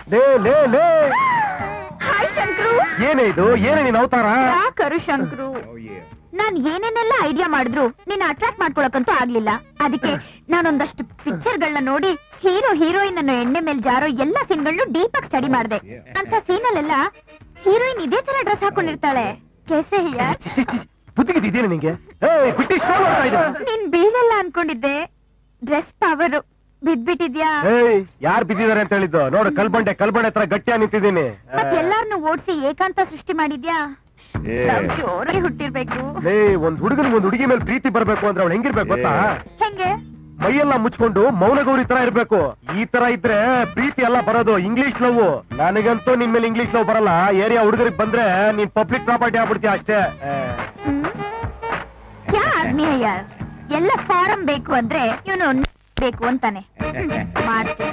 ಲೇ ಲೇ ಲೇ ಹಾಯ್ ಶಂಕ್ರು ಏನೇ ಇದು ಏನೇ ನೀನ್ ಅವತಾರ ಯಾಕರು ಶಂಕ್ರು ನಾನ್ ಏನೇನೆಲ್ಲ ಐಡಿಯಾ ಮಾಡಿದ್ರು ನಿನ್ನ ಅಟ್ರಾಕ್ಟ್ ಮಾಡ್ಕೊಳಕ್ಕಂತೂ ಆಗ್ಲಿಲ್ಲ ಅದಕ್ಕೆ ನಾನೊಂದಷ್ಟು ಪಿಕ್ಚರ್ ಗಳನ್ನ ನೋಡಿ ಹೀರೋ ಹೀರೋಯಿನ್ ಅನ್ನು ಎಣ್ಣೆ ಮೇಲೆ ಜಾರೋ ಎಲ್ಲಾ ಸೀನ್ ಗಳನ್ನು ಡೀಪ್ ಆಗಿ ಸ್ಟಡಿ ಮಾಡಿದೆ ಅಂತ ಸೀನ್ ಅಲ್ಲೆಲ್ಲ ಹೀರೋಯಿನ್ ಇದೇ ತರ ಡ್ರೆಸ್ ಹಾಕೊಂಡಿರ್ತಾಳೆ ಕೆಸೆ ಯಾರ್ ಬುದ್ಧಿಗಿದ್ದೇನೆ ನಿಂಗೆ ಏಯ್ ಬಿಟ್ಟಿ ಸ್ಟೋರ್ ಮಾಡ್ತಾ ಇದ್ದ ನೀನ್ ಬೀಳಲ್ಲ ಅನ್ಕೊಂಡಿದ್ದೆ ಡ್ರೆಸ್ ಪವರು ಬಿದ್ಬಿಟ್ಟಿದ್ಯಾ ಏಯ್ ಯಾರ್ ಬಿದ್ದಿದಾರೆ ಅಂತ ಹೇಳಿದ್ದು ನೋಡು ಕಲ್ಬಂಡೆ ಕಲ್ಬಂಡೆ ಹತ್ರ ಗಟ್ಟಿಯಾಗಿ ನಿಂತಿದ್ದೀನಿ ಮತ್ ಎಲ್ಲಾರ್ನು ಓಡ್ಸಿ ಏಕಾಂತ ಸೃಷ್ಟಿ ಮಾಡಿದ್ಯಾ ಏ. ನಾವ್ ಜೋರಾಗಿ ಹುಟ್ಟಿರ್ಬೇಕು ಲೇ ಒಂದ್ ಹುಡುಗನಿಗೆ ಒಂದ್ ಹುಡುಗಿ ಮೇಲೆ ಪ್ರೀತಿ ಬರ್ಬೇಕು ಅಂದ್ರೆ ಅವ್ಳು ಹೆಂಗಿರ್ಬೇಕು ಗೊತ್ತಾ ಹೆಂಗೆ ಮೈಯೆಲ್ಲ ಮುಚ್ಕೊಂಡು ಮೌನಗೌರಿ ತರ ಇರ್ಬೇಕು ಈ ತರ ಇದ್ರೆ ಪ್ರೀತಿ ಎಲ್ಲ ಬರೋದು ಇಂಗ್ಲಿಷ್ ಲವ್ ನನಗಂತೂ ನಿನ್ ಮೇಲೆ ಇಂಗ್ಲಿಷ್ ಲವ್ ಬರಲ್ಲ ಏರಿಯಾ ಹುಡುಗರಿಗೆ ಬಂದ್ರೆ ನೀನ್ ಪಬ್ಲಿಕ್ ಪ್ರಾಪರ್ಟಿ ಆಗ್ಬಿಡ್ತೀಯ ಅಷ್ಟೇ ಏ. ಹ್ಮ್? ಯಾ ಆದ್ಮೀಯ ಯಾರ್ ಎಲ್ಲ ಫಾರಂ ಬೇಕು ಅಂದ್ರೆ ಇವನು ಬೇಕು ಅಂತಾನೆ ಹ್ಮ್, ಮಾಡ್ತೀನಿ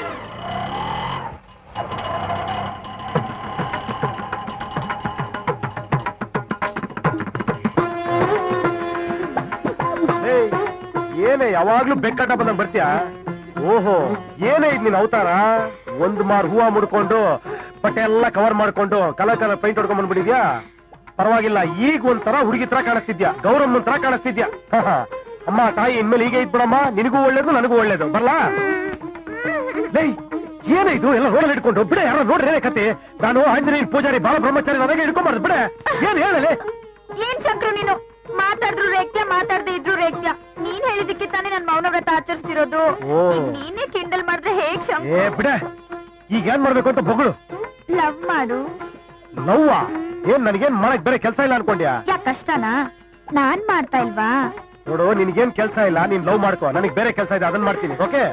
ಏಯ್, ಏನೇ ಯಾವಾಗ್ಲೂ ಬೆಕ್ಕಟ ಬಂದಂಗ್ ಬರ್ತೀಯ ಓಹೋ ಏನೇ ಇದ್ ನಿನ್ ಅವತಾರ ಒಂದ್ ಮಾರ್ ಹೂವ ಮುಡ್ಕೊಂಡು ಬಟ್ಟೆ ಎಲ್ಲ ಕವರ್ ಮಾಡ್ಕೊಂಡು ಕಲರ್ ಕಲರ್ ಪೈಂಟ್ ಹೊಡ್ಕೊಂಡ್ ಬಂದ್ಬಿಟ್ಟಿದ್ಯಾ ಪರವಾಗಿಲ್ಲ ಈಗ ಒಂಥರ ಹುಡುಗಿ ತರ ಕಾಣಿಸ್ತಿದ್ಯಾ ಗೌರಮ್ಮನ್ ತರ ಕಾಣಿಸ್ತಿದ್ಯಾ ಹ, ಹ. ಅಮ್ಮ ತಾಯಿ ಇನ್ಮೇಲೆ ಹೀಗೆ ಇದ್ಬಿಡಮ್ಮ ನಿನಗೂ ಒಳ್ಳೇದು ನನಗೂ ಒಳ್ಳೇದು ಬರ್ಲಾ ಲೇ ಏನೇ ಇದು ಎಲ್ಲ ರೋಡಲ್ಲಿ ಇಟ್ಕೊಂಡು ಬಿಡೆ ಯಾರೋ ನೋಡ್ರಿ ಏನೇ ಕತೆ ನಾನು ಆಂಜನೇಯ ಪೂಜಾರಿ ಬಾಲ ಬ್ರಹ್ಮಚಾರಿ ನನಗೆ ಇಟ್ಕೊಂಬಾರ್ದು ಬಿಡೆ ಏನ್ ಹೇಳಲೆ ಏನ್ ಶಂಕ್ರು ನೀನು ಮಾತಾಡ್ರು ರೇಖ್ಯ ಮಾತಾಡ್ದೆ ಇದ್ರು ರೇಖ್ಯ ನೀನ್ ಹೇಳಿದಕ್ಕೆ ತಾನೇ ನನ್ ಮೌನ ವ್ರತ ಆಚರಿಸ್ತಿರೋದು ಓ. ಈಗ ನೀನೇ ಕಿಂಡಲ್ ಮಾಡಿದ್ರೆ ಹೇಗ್ ಏ ಶಂಕ್ರು ಬಿಡೆ ಈಗ ಏನ್ ಮಾಡ್ಬೇಕು ಅಂತ ಬೊಗಳು ಲವ್ ಮಾಡು ಲವ್ವ ಏನ್ ನನಗೇನ್ ಮಾಡಕ್ ಬೇರೆ ಕೆಲ್ಸ ಇಲ್ಲ ಅನ್ಕೊಂಡ್ಯಾ ಯಾಕ್ ಕಷ್ಟನಾ ನಾನ್ ಮಾಡ್ತಾ ಇಲ್ವಾ ನೋಡು ನಿನ್ಗೇನ್ ಕೆಲ್ಸ ಇಲ್ಲ ನೀನ್ ಲವ್ ಮಾಡ್ಕೋ ನನಗ್ ಬೇರೆ ಕೆಲ್ಸ ಇದೆ ಅದನ್ನ ಮಾಡ್ತೀನಿ ಓಕೆ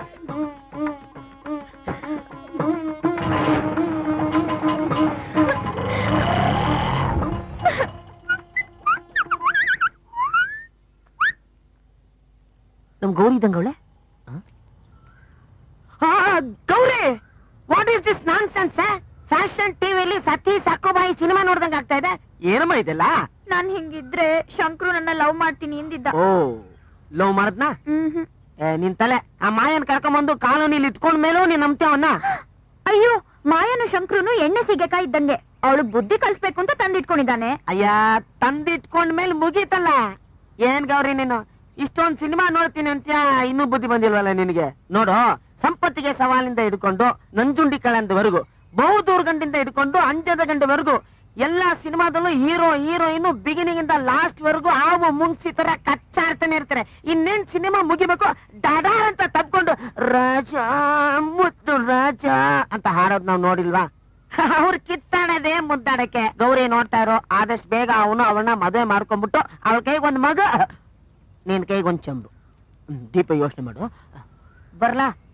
ನಮ್ ಗೌರಿ ಇದ್ದಂಗವಳೆ ಗೌರಿ ವಾಟ್ ಇಸ್ ದಿಸ್ ನಾನ್ ಸೆನ್ಸ್ ಫ್ಯಾಷನ್ ಟಿವಿಲಿ ಸತಿ ಸಾಕೋಬಾಯಿ ಸಿನಿಮಾ ನೋಡ್ದಂಗ ಆಗ್ತಾ ಇದೆ ಏನಮ್ಮ ಇದೆಲ್ಲ ನಾನ್ ಹಿಂಗಿದ್ರೆ ಶಂಕ್ರು ನನ್ನ ಲವ್ ಮಾಡ್ತೀನಿ ಎಂದಿದ್ದ ಓ ಲವ್ ಮಾಡದ್ನ ಹ್ಮ್ ಹ್ಮ್. ನಿನ್ ತಲೆ ಆ ಮಾಯನ್ ಕರ್ಕೊಂಬಂದು ಕಾಲೋನಿಲಿ ಇಟ್ಕೊಂಡ್ ಮೇಲೂ ನೀನ್ ನಂಬ್ತೇವನ್ನ ಅಯ್ಯೋ ಮಾಯನು ಶಂಕ್ರುನು ಎಣ್ಣೆ ಸಿಗಕಾಯಿ ಇದ್ದಂಗೆ ಅವಳು ಬುದ್ಧಿ ಕಲ್ಸ್ಬೇಕು ಅಂತ ತಂದಿಟ್ಕೊಂಡಿದ್ದಾನೆ ಅಯ್ಯ ತಂದಿಟ್ಕೊಂಡ್ ಮೇಲೆ ಮುಗೀತಲ್ಲ ಏನ್ ಗೌರಿ ನೀನು ಇಷ್ಟೊಂದ್ ಸಿನಿಮಾ ನೋಡ್ತೀನಿ ಅಂತ ಇನ್ನೂ ಬುದ್ಧಿ ಬಂದಿಲ್ವಲ್ಲ ನಿನಗೆ ನೋಡು ಸಂಪತ್ತಿಗೆ ಸವಾಲಿಂದ ಹಿಡ್ಕೊಂಡು ನಂಜುಂಡಿ ಕಳಂದವರೆಗೂ ಬಹುದೂರ್ ಗಂಡಿಂದ ಹಿಡ್ಕೊಂಡು ಅಂಜದ ಗಂಡವರೆಗೂ ಎಲ್ಲಾ ಸಿನಿಮಾದಲ್ಲೂ ಹೀರೋ ಹೀರೋಯಿನ್ ಬಿಗಿನಿಂಗ್ ಇಂದ ಲಾಸ್ಟ್ ವರೆಗೂ ಹಾವು ಮುಂಗ್ಸಿ ತರ ಕಚ್ಚಾಡ್ತಾನೆ ಇರ್ತಾರೆ ಇನ್ನೇನ್ ಸಿನಿಮಾ ಮುಗಿಬೇಕು ಡಡಾ ಅಂತ ತಪ್ಕೊಂಡು ರಾಜ ಮುತ್ತು ರಾಜ ಅಂತ ಹಾಡೋದ್ ನಾವ್ ನೋಡಿಲ್ವಾ ಅವ್ರು ಕಿತ್ತಾಡದೆ ಮುದ್ದಾಡಕ್ಕೆ ಗೌರಿ ನೋಡ್ತಾ ಇರೋ ಆದಷ್ಟು ಬೇಗ ಅವನು ಅವಳನ್ನ ಮದುವೆ ಮಾಡ್ಕೊಂಡ್ಬಿಟ್ಟು ಅವಳ ಕೈಗೆ ಒಂದ್ ಮಗ ನಿನ್ ಕೈಗೆ ಒಂದ್ ಚೆಂಬು ಹ್ಮ್, ದೀಪ ಯೋಚನೆ ಮಾಡು ಬರ್ಲಾ